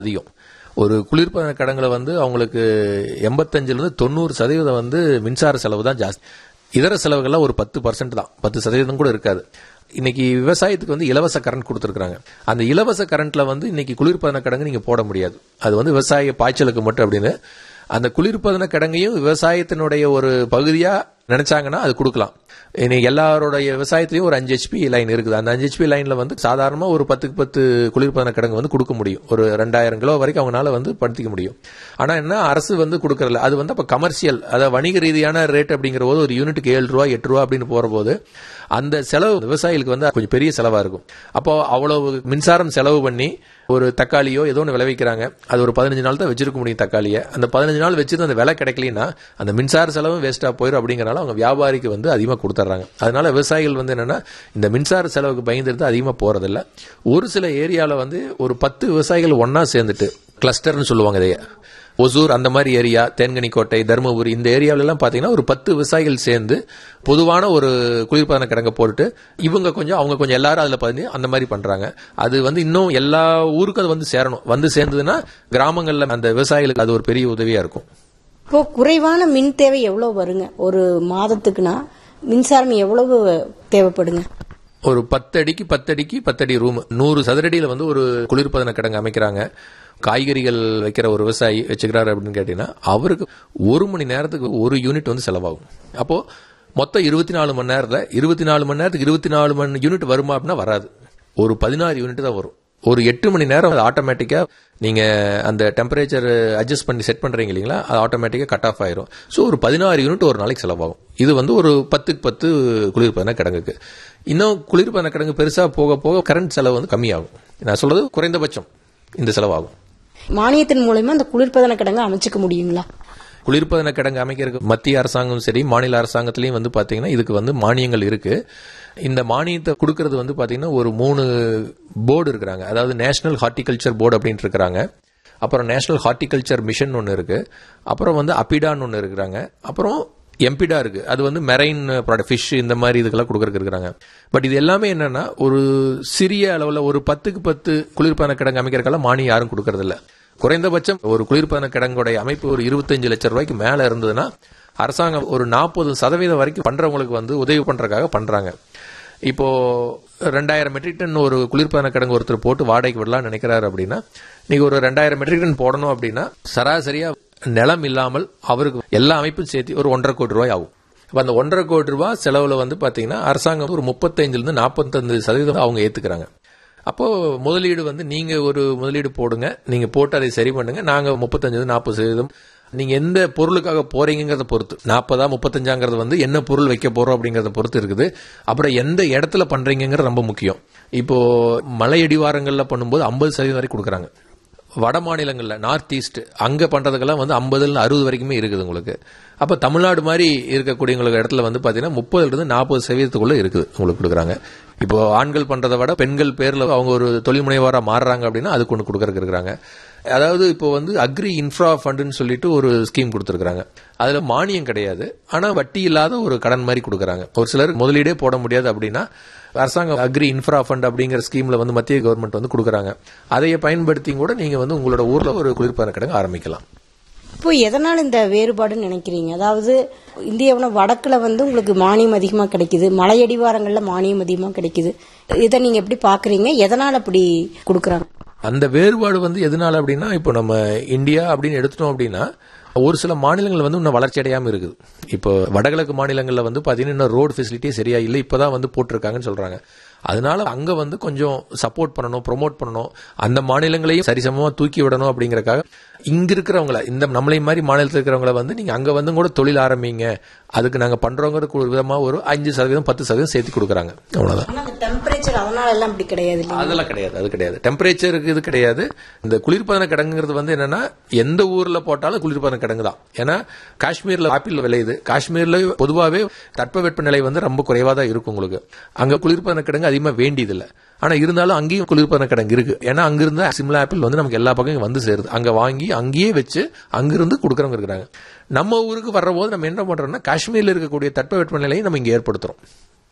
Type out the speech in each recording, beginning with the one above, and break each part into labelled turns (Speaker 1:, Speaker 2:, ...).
Speaker 1: அதிகம் ஒரு குளிர்பதன கடங்களை வந்து அவங்களுக்கு எண்பத்தஞ்சுல இருந்து தொண்ணூறு சதவீதம் வந்து மின்சார செலவு தான் ஜாஸ்தி இதர செலவுகள்லாம் ஒரு பத்து பர்சன்ட் தான் பத்து சதவீதம் கூட இருக்காது இன்னைக்கு விவசாயத்துக்கு வந்து இலவச கரண்ட் கொடுத்துருக்காங்க அந்த இலவச கரண்ட்ல வந்து இன்னைக்கு குளிர்பதன கிடங்கு நீங்க போட முடியாது அது வந்து விவசாய பாய்ச்சலுக்கு மட்டும் அப்படின்னு அந்த குளிர்பதன கிடங்கையும் விவசாயத்தினுடைய ஒரு பகுதியா நினைச்சாங்கன்னா அது கொடுக்கலாம் இன்னைக்கு எல்லாருடைய விவசாயத்திலயும் ஒரு அஞ்சு ஹெச்பி லைன் இருக்குது அந்த அஞ்சு ஹெச்பி லைன்ல வந்து சாதாரணமா ஒரு பத்துக்கு பத்து குளிர்பதன கிடங்கு வந்து கொடுக்க முடியும் ஒரு ரெண்டாயிரம் கிலோ வரைக்கும் அவங்களால வந்து படுத்திக்க முடியும் ஆனா என்ன அரசு வந்து கொடுக்கறதில்ல அது வந்து அப்ப கமர்ஷியல் அதாவது வணிக ரீதியான ரேட் அப்படிங்கிற போது ஒரு யூனிட்டுக்கு ஏழு ரூபா எட்டு ரூபா அப்படின்னு போற போது அந்த செலவு விவசாயிகளுக்கு வந்து கொஞ்சம் பெரிய செலவா இருக்கும் அப்போ அவ்வளவு மின்சாரம் செலவு பண்ணி ஒரு தக்காளியோ ஏதோ ஒன்று விளைவிக்கிறாங்க அது ஒரு பதினஞ்சு நாள் தான் வச்சிருக்க முடியும் தக்காளியை அந்த பதினஞ்சு நாள் வச்சுட்டு அந்த விலை கிடைக்கலனா அந்த மின்சார செலவும் வேஸ்டா போயிடும் அப்படிங்கறனால அவங்க வியாபாரிக்கு வந்து அதிகமாக கொடுத்துட்றாங்க அதனால விவசாயிகள் வந்து என்னன்னா இந்த மின்சார செலவுக்கு பயந்துட்டு அதிகமாக போறதில்ல ஒரு சில ஏரியாவில் வந்து ஒரு பத்து விவசாயிகள் ஒன்னா சேர்ந்துட்டு கிளஸ்டர்னு சொல்லுவாங்க இதைய ஒசூர் அந்த மாதிரி ஏரியா தேன்கனிக்கோட்டை தருமபுரி இந்த ஏரியாவில எல்லாம் பாத்தீங்கன்னா ஒரு பத்து விவசாயிகள் சேர்ந்து பொதுவான ஒரு குளிர்பதன கிடங்க போட்டுட்டு இவங்க கொஞ்சம் அவங்க கொஞ்சம் எல்லாரும் அதுல பண்ணி அந்த மாதிரி பண்றாங்க அது வந்து இன்னும் எல்லா ஊருக்கும் அது வந்து சேரணும் வந்து சேர்ந்ததுன்னா கிராமங்கள்ல அந்த விவசாயிகளுக்கு அது ஒரு பெரிய உதவியா இருக்கும்
Speaker 2: இப்போ குறைவான மின் தேவை எவ்வளவு வருங்க ஒரு மாதத்துக்குனா மின்சாரம் எவ்வளவு தேவைப்படுங்க
Speaker 1: ஒரு பத்தடிக்கு பத்தடிக்கு பத்தடி ரூம் நூறு சதுரடியில வந்து ஒரு குளிர்பதன கிடங்கு அமைக்கிறாங்க காய்கறிகள் வைக்கிற ஒரு விவசாயி வச்சுக்கிறாரு அப்படின்னு கேட்டீங்கன்னா அவருக்கு ஒரு மணி நேரத்துக்கு ஒரு யூனிட் வந்து செலவாகும் அப்போ மொத்தம் இருபத்தி நாலு மணி நேரத்துல இருபத்தி நாலு மணி நேரத்துக்கு இருபத்தி நாலு மணி யூனிட் வருமா அப்படின்னா வராது ஒரு பதினாறு யூனிட் தான் வரும் ஒரு எட்டு மணி நேரம் அது ஆட்டோமேட்டிக்கா நீங்க அந்த டெம்பரேச்சர் அட்ஜஸ்ட் பண்ணி செட் பண்றீங்க இல்லைங்களா அது ஆட்டோமேட்டிக்கா கட் ஆஃப் ஆயிரும் ஸோ ஒரு பதினாறு யூனிட் ஒரு நாளைக்கு செலவாகும் இது வந்து ஒரு பத்துக்கு பத்து குளிர்பதன கிடங்குக்கு இன்னும் குளிர்பதன கிடங்கு பெருசா போக போக கரண்ட் செலவு வந்து கம்மியாகும் நான் சொல்றது குறைந்தபட்சம் இந்த செலவாகும்
Speaker 2: மானியத்தின் மூலயமா அந்த குளிர்பதன கிடங்கு அமைச்சுக்க முடியுங்களா
Speaker 1: குளிர்பதன கிடங்கு அமைக்கிறதுக்கு மத்திய அரசாங்கம் சரி மாநில அரசாங்கத்திலையும் வந்து பாத்தீங்கன்னா இதுக்கு வந்து மானியங்கள் இருக்கு இந்த மானியத்தை கொடுக்கறது வந்து பாத்தீங்கன்னா ஒரு மூணு போர்டு இருக்கிறாங்க அதாவது நேஷனல் ஹார்டிகல்ச்சர் போர்டு அப்படின்ட்டு இருக்கிறாங்க அப்புறம் நேஷனல் ஹார்டிகல்ச்சர் மிஷன் ஒன்று இருக்கு அப்புறம் வந்து அபிடான்னு ஒன்று இருக்கிறாங்க அப்புறம் எம்பிடா இருக்கு அது வந்து மெரைன் ப்ராடக்ட் ஃபிஷ் இந்த மாதிரி இதுக்கெல்லாம் கொடுக்கறதுக்கு இருக்கிறாங்க பட் இது எல்லாமே என்னன்னா ஒரு சிறிய அளவில் ஒரு பத்துக்கு பத்து குளிர்பான கிடங்கு அமைக்கிறதுக்கெல்லாம் மானியம் யாரும் கொடுக்கறது இல்ல குறைந்தபட்சம் ஒரு குளிர்பான கிடங்குடைய அமைப்பு ஒரு இருபத்தஞ்சு லட்சம் ரூபாய்க்கு மேல இருந்ததுன்னா அரசாங்கம் ஒரு நாற்பது சதவீதம் வரைக்கும் பண்றவங்களுக்கு வந்து உதவி பண்றதுக்காக பண்றாங்க இப்போ ரெண்டாயிரம் மெட்ரிக் டன் ஒரு குளிர்பான கிடங்கு ஒருத்தர் போட்டு வாடகைக்கு விடலாம்னு நினைக்கிறாரு அப்படின்னா நீங்க ஒரு ரெண்டாயிரம் மெட்ரிக் டன் போடணும் அப்படின்னா சராசரியா நிலம் இல்லாமல் அவருக்கு எல்லா அமைப்பும் சேர்த்து ஒரு ஒன்றரை கோடி ரூபாய் ஆகும் அப்ப அந்த ஒன்றரை கோடி ரூபாய் செலவுல வந்து பாத்தீங்கன்னா அரசாங்கம் ஒரு முப்பத்தைந்துல இருந்து நாற்பத்தஞ்சு சதவீதம் அவங்க ஏத்துக்கிறாங்க அப்போ முதலீடு வந்து நீங்க ஒரு முதலீடு போடுங்க நீங்க போட்டு அதை சரி பண்ணுங்க நாங்க முப்பத்தஞ்சு நாற்பது சதவீதம் நீங்க எந்த பொருளுக்காக போறீங்கிறத பொறுத்து நாற்பதா முப்பத்தஞ்சாங்கிறது வந்து என்ன பொருள் வைக்க போறோம் அப்படிங்கறத பொறுத்து இருக்குது அப்புறம் எந்த இடத்துல பண்றீங்கிறது ரொம்ப முக்கியம் இப்போ மலை அடிவாரங்கள்ல பண்ணும்போது ஐம்பது சதவீதம் வரை கொடுக்குறாங்க வட மாநிலங்கள்ல நார்த் ஈஸ்ட் அங்க பண்றதுக்கெல்லாம் வந்து ஐம்பதுல அறுபது வரைக்குமே இருக்குது உங்களுக்கு அப்ப தமிழ்நாடு மாதிரி இருக்கக்கூடிய உங்களுக்கு இடத்துல வந்து பாத்தீங்கன்னா முப்பதுல இருந்து நாற்பது சதவீதத்துக்குள்ள இருக்குது உங்களுக்கு கொடுக்குறாங்க இப்போ ஆண்கள் பண்றதை விட பெண்கள் பேர்ல அவங்க ஒரு தொழில் முனைவரா மாறுறாங்க அப்படின்னா அதுக்கு ஒன்று கொடுக்கறதுக்கு இருக்கிறாங்க அதாவது இப்போ வந்து அக்ரி இன்ஃப்ரா ஃபண்டுன்னு சொல்லிட்டு ஒரு ஸ்கீம் கொடுத்துருக்காங்க அதுல மானியம் கிடையாது ஆனா வட்டி இல்லாத ஒரு கடன் மாதிரி கொடுக்குறாங்க ஒரு சிலர் முதலீடே போட முடியாது அப்படின்னா அரசாங்கம் அக்ரி இன்ஃப்ரா ஃபண்ட் அப்படிங்கிற ஸ்கீம்ல வந்து மத்திய கவர்மெண்ட் வந்து கொடுக்குறாங்க அதைய பயன்படுத்தி கூட நீங்க வந்து உங்களோட ஊர்ல ஒரு குளிர்பான கிடங்கு ஆரம்பிக்கலாம்
Speaker 2: இப்போ எதனால இந்த வேறுபாடுன்னு நினைக்கிறீங்க அதாவது இந்தியாவோட வடக்குல வந்து உங்களுக்கு மானியம் அதிகமா கிடைக்குது மலையடிவாரங்கள்ல மானியம் அதிகமா கிடைக்குது இதை நீங்க எப்படி பாக்குறீங்க எதனால அப்படி கொடுக்கறாங்க
Speaker 1: அந்த வேறுபாடு வந்து எதனால அப்படின்னா இப்போ நம்ம இந்தியா அப்படின்னு எடுத்துட்டோம் அப்படின்னா ஒரு சில மாநிலங்கள் வந்து இன்னும் வளர்ச்சி அடையாம இருக்குது இப்போ வடகிழக்கு மாநிலங்கள்ல வந்து பாத்தீங்கன்னா இன்னும் ரோடு ஃபெசிலிட்டியே சரியா இல்லை இப்பதான் வந்து போட்டிருக்காங்கன்னு சொல்றாங்க அதனால அங்க வந்து கொஞ்சம் சப்போர்ட் பண்ணணும் ப்ரொமோட் பண்ணணும் அந்த மாநிலங்களையும் சரிசமமா தூக்கி விடணும் அப்படிங்கறக்காக இங்க இருக்கிறவங்கள இந்த நம்மளை மாதிரி மாநிலத்தில் இருக்கிறவங்கள வந்து நீங்க அங்க வந்து கூட தொழில் ஆரம்பிங்க அதுக்கு நாங்க பண்றவங்களுக்கு ஒரு விதமா ஒரு அஞ்சு சதவீதம் பத்து சதவீதம் சேர்த்து கொடுக்குறாங்க அவ்வளவுதான்
Speaker 2: ஆனா அந்த டெம்பரேச்சர் அதனால எல்லாம் அப்படி கிடையாது இல்லையா
Speaker 1: அதெல்லாம் கிடையாது அது கிடையாது டெம்பரேச்சருக்கு இது கிடையாது இந்த குளிர்பதன கிடங்குங்கிறது வந்து என்னன்னா எந்த ஊர்ல போட்டாலும் குளிர்பதன கிடங்கு தான் ஏன்னா காஷ்மீர்ல ஆப்பிள் விளையுது காஷ்மீர்ல பொதுவாகவே தட்பவெப்ப நிலை வந்து ரொம்ப குறைவா தான் இருக்கும் உங்களுக்கு அங்க குளிர்பதன கிடங்கு அதிகமா வேண்டியது இல்ல ஆனா இருந்தாலும் அங்கேயும் குளிர்பதன கிடங்கு இருக்கு ஏன்னா அங்கிருந்து சிம்லா ஆப்பிள் வந்து நமக்கு எல்லா பக்கம் வந்து சேருது அங்க வாங்கி அங்கேயே வச்சு அங்கிருந்து கொடுக்கறவங்க இருக்கிறாங்க நம்ம ஊருக்கு வர்ற போது நம்ம என்ன பண்றோம்னா காஷ்மீர்ல இருக்கக்கூடிய தட்பவெப்ப நிலையை நம்ம இங்க ஏற்படுத்துறோம்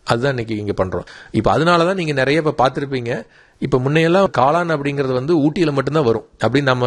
Speaker 1: அதுதான் இன்னைக்கு இங்க பண்றோம் இப்போ அதனால தான் நீங்க நிறைய இப்ப பார்த்திருப்பீங்க இப்ப முன்னையெல்லாம் காளான் அப்படிங்கிறது வந்து ஊட்டியில மட்டும்தான் வரும் அப்படின்னு நம்ம